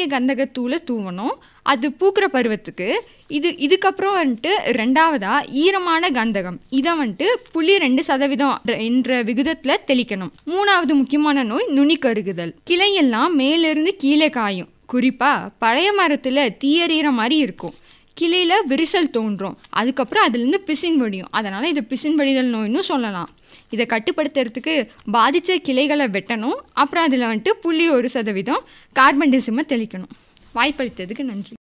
மக்கிய கந்தகத்தூளை தூவணும் அது பூக்கிற பருவத்துக்கு இது இதுக்கப்புறம் வந்துட்டு ரெண்டாவதா ஈரமான கந்தகம் இதை வந்துட்டு புள்ளி ரெண்டு சதவீதம் என்ற விகிதத்தில் தெளிக்கணும் மூணாவது முக்கியமான நோய் நுனிக்கருகுதல் கிளையெல்லாம் மேலிருந்து கீழே காயும் குறிப்பாக பழைய மரத்தில் தீயறிகிற மாதிரி இருக்கும் கிளையில் விரிசல் தோன்றும் அதுக்கப்புறம் அதுலேருந்து பிசின் வடியும் அதனால் இது பிசின் வடிதல் நோய்னு சொல்லலாம் இதை கட்டுப்படுத்துறதுக்கு பாதித்த கிளைகளை வெட்டணும் அப்புறம் அதில் வந்துட்டு புள்ளி ஒரு சதவீதம் கார்பன் டிசிமை தெளிக்கணும் வாய்ப்பளித்ததுக்கு நன்றி